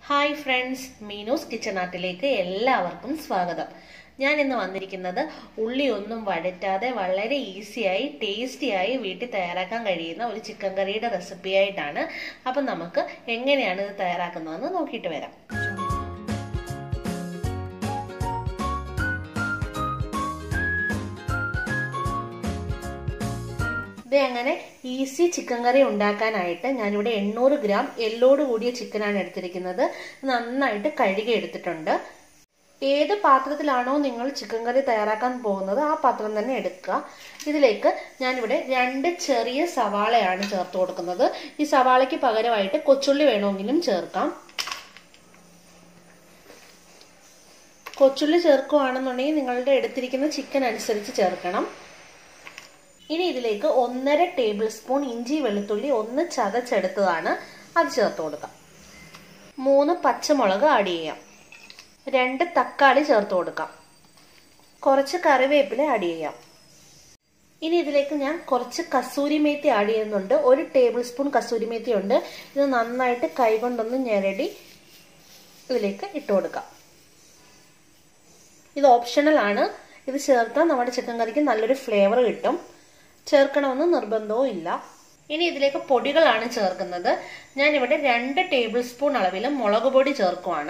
hi friends Meenu's kitchen ആർട്ടിലേക്ക് എല്ലാവർക്കും സ്വാഗതം ഞാൻ ഇന്ന് വന്നിരിക്കുന്നത് ഉള്ളി ഒന്നും വഴറ്റാതെ വളരെ ഈസിയായി ടേസ്റ്റിയായി വീട്ടിൽ തയ്യാറാക്കാൻ കഴിയുന്ന ഒരു ചിക്കൻ കറിയുടെ റെസിപ്പി ആയിട്ടാണ് അപ്പം നമുക്ക് എങ്ങനെയാണ് ഇത് തയ്യാറാക്കുന്നതെന്ന് നോക്കിയിട്ട് വരാം ഇത് അങ്ങനെ ഈസി ചിക്കൻ കറി ഉണ്ടാക്കാനായിട്ട് ഞാനിവിടെ എണ്ണൂറ് ഗ്രാം എല്ലോട് കൂടിയ ചിക്കനാണ് എടുത്തിരിക്കുന്നത് നന്നായിട്ട് കഴുകി എടുത്തിട്ടുണ്ട് ഏത് പാത്രത്തിലാണോ നിങ്ങൾ ചിക്കൻ കറി തയ്യാറാക്കാൻ പോകുന്നത് ആ പാത്രം തന്നെ എടുക്കുക ഇതിലേക്ക് ഞാനിവിടെ രണ്ട് ചെറിയ സവാളയാണ് ചേർത്ത് കൊടുക്കുന്നത് ഈ സവാളയ്ക്ക് പകരമായിട്ട് കൊച്ചുള്ളി വേണമെങ്കിലും ചേർക്കാം കൊച്ചുള്ളി ചേർക്കുകയാണെന്നുണ്ടെങ്കിൽ നിങ്ങളുടെ എടുത്തിരിക്കുന്ന ചിക്കൻ അനുസരിച്ച് ചേർക്കണം ഇനി ഇതിലേക്ക് ഒന്നര ടേബിൾ സ്പൂൺ ഇഞ്ചി വെളുത്തുള്ളി ഒന്ന് ചതച്ചെടുത്തതാണ് അത് ചേർത്ത് കൊടുക്കാം മൂന്ന് പച്ചമുളക് ആഡ് ചെയ്യാം രണ്ട് തക്കാളി ചേർത്ത് കൊടുക്കാം കുറച്ച് കറിവേപ്പില ആഡ് ചെയ്യാം ഇനി ഇതിലേക്ക് ഞാൻ കുറച്ച് കസൂരി മേത്തി ആഡ് ചെയ്യുന്നുണ്ട് ഒരു ടേബിൾ സ്പൂൺ കസൂരി മേത്തി ഉണ്ട് ഇത് നന്നായിട്ട് കൈകൊണ്ടൊന്ന് ഞെരടി ഇതിലേക്ക് ഇട്ട് കൊടുക്കാം ഇത് ഓപ്ഷണൽ ആണ് ഇത് ചേർത്താൽ നമ്മുടെ ചിക്കൻ കറിക്ക് നല്ലൊരു ഫ്ലേവർ കിട്ടും ചേർക്കണമെന്ന് നിർബന്ധവും ഇല്ല ഇനി ഇതിലേക്ക് പൊടികളാണ് ചേർക്കുന്നത് ഞാൻ ഇവിടെ രണ്ട് ടേബിൾ സ്പൂൺ അളവിൽ മുളക് പൊടി ചേർക്കുവാണ്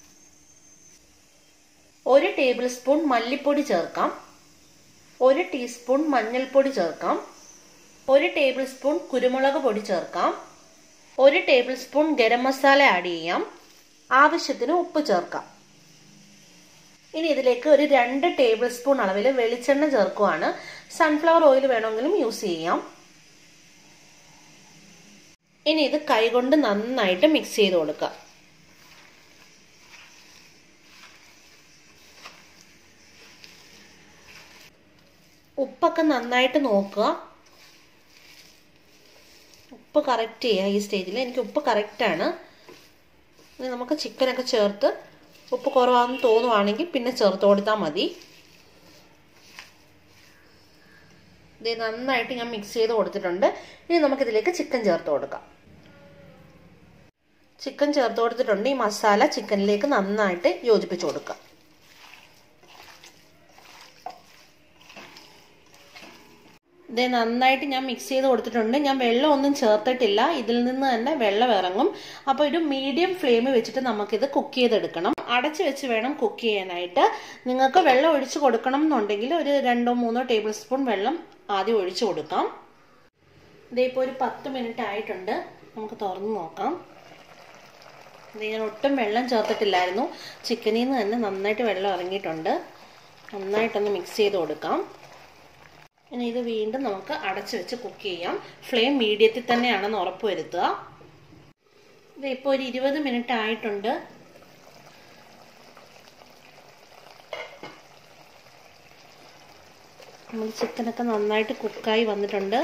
ഒരു ടേബിൾ സ്പൂൺ മല്ലിപ്പൊടി ചേർക്കാം ഒരു ടീസ്പൂൺ മഞ്ഞൾപ്പൊടി ചേർക്കാം ഒരു ടേബിൾ സ്പൂൺ കുരുമുളക് പൊടി ചേർക്കാം ഒരു tablespoon garam masala add ചെയ്യാം ആവശ്യത്തിന് ഉപ്പ് ചേർക്കാം ഇനി ഇതിലേക്ക് ഒരു രണ്ട് ടേബിൾ സ്പൂൺ അളവിൽ വെളിച്ചെണ്ണ ചേർക്കുവാണ് സൺഫ്ലവർ ഓയിൽ വേണമെങ്കിലും യൂസ് ചെയ്യാം ഇനി ഇത് കൈകൊണ്ട് നന്നായിട്ട് മിക്സ് ചെയ്ത് കൊടുക്കുക ഉപ്പൊക്കെ നന്നായിട്ട് നോക്കുക ഉപ്പ് കറക്റ്റ് ചെയ്യുക ഈ സ്റ്റേജിൽ എനിക്ക് ഉപ്പ് കറക്റ്റാണ് ഇനി നമുക്ക് ചിക്കനൊക്കെ ചേർത്ത് ഉപ്പ് കുറവാണെന്ന് തോന്നുവാണെങ്കിൽ പിന്നെ ചേർത്ത് കൊടുത്താൽ മതി ഇത് നന്നായിട്ട് ഞാൻ മിക്സ് ചെയ്ത് കൊടുത്തിട്ടുണ്ട് ഇനി നമുക്കിതിലേക്ക് ചിക്കൻ ചേർത്ത് കൊടുക്കാം ചിക്കൻ ചേർത്ത് കൊടുത്തിട്ടുണ്ട് ഈ മസാല ചിക്കനിലേക്ക് നന്നായിട്ട് യോജിപ്പിച്ച് കൊടുക്കാം ഇത് നന്നായിട്ട് ഞാൻ മിക്സ് ചെയ്ത് കൊടുത്തിട്ടുണ്ട് ഞാൻ വെള്ളം ഒന്നും ചേർത്തിട്ടില്ല ഇതിൽ നിന്ന് തന്നെ വെള്ളം ഇറങ്ങും അപ്പോൾ ഒരു മീഡിയം ഫ്ലെയിം വെച്ചിട്ട് നമുക്കിത് കുക്ക് ചെയ്തെടുക്കണം അടച്ച് വെച്ച് വേണം കുക്ക് ചെയ്യാനായിട്ട് നിങ്ങൾക്ക് വെള്ളം ഒഴിച്ച് കൊടുക്കണം എന്നുണ്ടെങ്കിൽ ഒരു രണ്ടോ മൂന്നോ ടേബിൾ സ്പൂൺ വെള്ളം ആദ്യം ഒഴിച്ചു കൊടുക്കാം ഇതിപ്പോൾ ഒരു പത്ത് മിനിറ്റ് ആയിട്ടുണ്ട് നമുക്ക് തുറന്ന് നോക്കാം ഇത് ഞാൻ ഒട്ടും വെള്ളം ചേർത്തിട്ടില്ലായിരുന്നു ചിക്കനിൽ നിന്ന് തന്നെ നന്നായിട്ട് വെള്ളം ഇറങ്ങിയിട്ടുണ്ട് നന്നായിട്ടൊന്ന് മിക്സ് ചെയ്ത് കൊടുക്കാം ഇനി ഇത് വീണ്ടും നമുക്ക് അടച്ചു വെച്ച് കുക്ക് ചെയ്യാം ഫ്ലെയിം മീഡിയത്തിൽ തന്നെയാണെന്ന് ഉറപ്പ് വരുത്തുക ഇത് ഇപ്പോൾ ഒരു ഇരുപത് മിനിറ്റ് ആയിട്ടുണ്ട് നമ്മൾ ചിക്കനൊക്കെ നന്നായിട്ട് കുക്കായി വന്നിട്ടുണ്ട്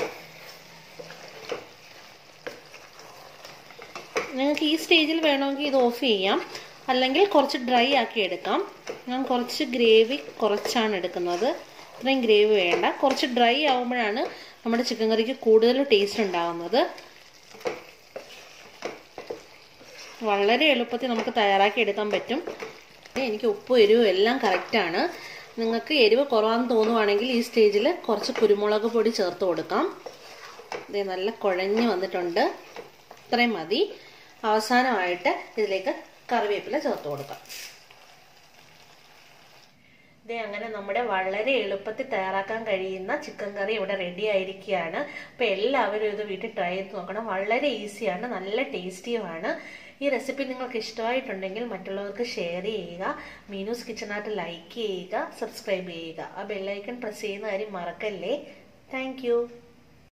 നിങ്ങൾക്ക് ഈ സ്റ്റേജിൽ വേണമെങ്കിൽ ഇത് ഓഫ് ചെയ്യാം അല്ലെങ്കിൽ കുറച്ച് ഡ്രൈ ആക്കി എടുക്കാം ഞാൻ കുറച്ച് ഗ്രേവി കുറച്ചാണ് എടുക്കുന്നത് ഇത്രയും ഗ്രേവി വേണ്ട കുറച്ച് ഡ്രൈ ആകുമ്പോഴാണ് നമ്മുടെ ചിക്കൻ കറിക്ക് കൂടുതൽ ടേസ്റ്റ് ഉണ്ടാകുന്നത് വളരെ എളുപ്പത്തിൽ നമുക്ക് തയ്യാറാക്കി എടുക്കാൻ പറ്റും എനിക്ക് ഉപ്പും എരിവും എല്ലാം കറക്റ്റാണ് നിങ്ങൾക്ക് എരിവ് കുറവാന്ന് തോന്നുവാണെങ്കിൽ ഈ സ്റ്റേജിൽ കുറച്ച് കുരുമുളക് പൊടി ചേർത്ത് കൊടുക്കാം ഇത് നല്ല കുഴഞ്ഞ് വന്നിട്ടുണ്ട് ഇത്രയും മതി അവസാനമായിട്ട് ഇതിലേക്ക് കറിവേപ്പില ചേർത്ത് കൊടുക്കാം ഇതേ അങ്ങനെ നമ്മുടെ വളരെ എളുപ്പത്തിൽ തയ്യാറാക്കാൻ കഴിയുന്ന ചിക്കൻ കറി ഇവിടെ റെഡി ആയിരിക്കുകയാണ് അപ്പോൾ എല്ലാവരും ഇത് വീട്ടിൽ ട്രൈ ചെയ്ത് നോക്കണം വളരെ ഈസിയാണ് നല്ല ടേസ്റ്റിയുമാണ് ഈ റെസിപ്പി നിങ്ങൾക്ക് ഇഷ്ടമായിട്ടുണ്ടെങ്കിൽ മറ്റുള്ളവർക്ക് ഷെയർ ചെയ്യുക മീനൂസ് കിച്ചണായിട്ട് ലൈക്ക് ചെയ്യുക സബ്സ്ക്രൈബ് ചെയ്യുക ആ ബെല്ലൈക്കൺ പ്രസ് ചെയ്യുന്ന കാര്യം മറക്കല്ലേ താങ്ക്